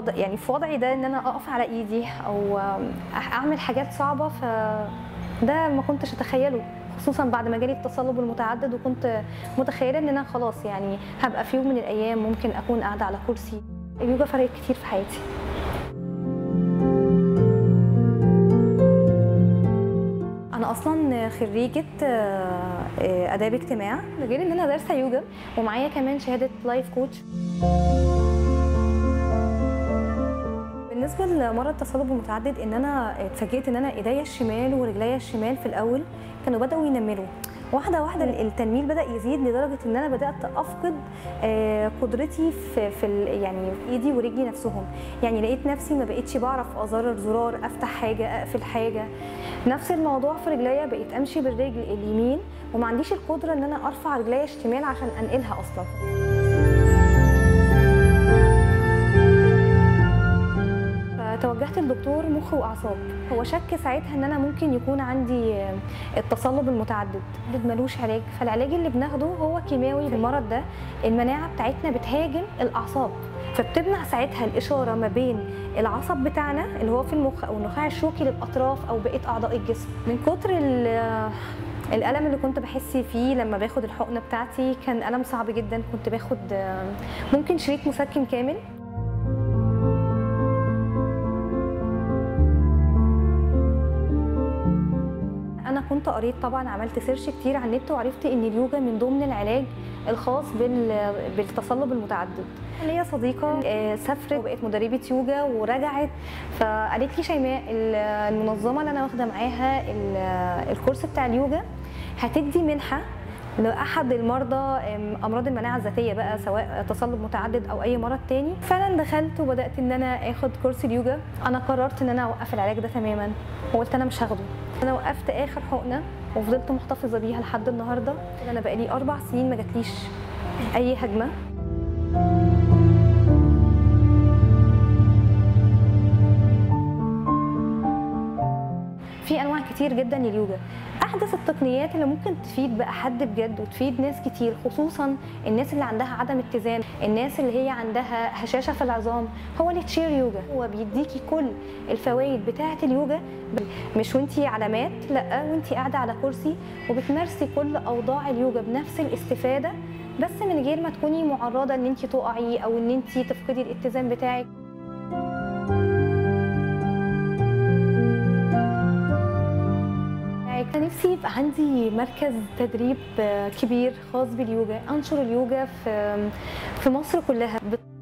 وضع يعني في وضعي ده ان انا اقف على ايدي او اعمل حاجات صعبه ف ده ما كنتش اتخيله خصوصا بعد ما جالي التصلب المتعدد وكنت متخيله ان انا خلاص يعني هبقى في يوم من الايام ممكن اكون قاعده على كرسي اليوجا فرقت كتير في حياتي انا اصلا خريجه اداب اجتماع غير ان انا دارسه يوجا ومعايا كمان شهاده لايف كوتش بالنسبه لمرض التصلب المتعدد ان انا اتفاجئت ان انا ايديا الشمال ورجليا الشمال في الاول كانوا بداوا ينملوا واحده واحده التنميل بدا يزيد لدرجه ان انا بدات افقد قدرتي في, في يعني ايدي ورجلي نفسهم يعني لقيت نفسي ما بقيتش بعرف ازرر زرار افتح حاجه اقفل حاجه نفس الموضوع في رجليا بقيت امشي بالرجل اليمين وما عنديش القدره ان انا ارفع رجليا الشمال عشان انقلها اصلا توجهت لدكتور مخ واعصاب هو شك ساعتها ان انا ممكن يكون عندي التصلب المتعدد ملوش علاج فالعلاج اللي بناخده هو كيماوي للمرض ده المناعه بتاعتنا بتهاجم الاعصاب فبتمنع ساعتها الاشاره ما بين العصب بتاعنا اللي هو في المخ او النخاع الشوكي للاطراف او بقيه اعضاء الجسم من كتر الالم اللي كنت بحس فيه لما باخد الحقنه بتاعتي كان الم صعب جدا كنت باخد ممكن شريط مسكن كامل انا كنت قريت طبعا عملت سيرش كتير على النت وعرفت ان اليوجا من ضمن العلاج الخاص بالتصلب المتعدد ليا صديقه سافرت وبقت مدربه يوجا ورجعت فقالت لي شيماء المنظمه اللي انا واخده معاها الكورس بتاع اليوجا هتدي منحه لاحد المرضى امراض المناعه الذاتيه بقى سواء تصلب متعدد او اي مرض تاني فعلا دخلت وبدات ان انا اخد كورس اليوجا انا قررت ان انا اوقف العلاج ده تماما وقلت انا مش هاخده انا وقفت اخر حقنه وفضلت محتفظه بيها لحد النهارده انا بقالي اربع سنين ما جاتليش اي هجمه في انواع كتير جدا لليوجا احدث التقنيات اللي ممكن تفيد بقى حد بجد وتفيد ناس كتير خصوصا الناس اللي عندها عدم اتزان الناس اللي هي عندها هشاشه في العظام هو التشير يوجا هو بيديكي كل الفوائد بتاعه اليوجا مش وانتي على مات لا وانتي قاعده على كرسي وبتمارسي كل اوضاع اليوجا بنفس الاستفاده بس من غير ما تكوني معرضه ان انت تقعي او ان انت تفقدي الاتزان بتاعك كان نفسي يبقى عندي مركز تدريب كبير خاص باليوجا انشر اليوجا في في مصر كلها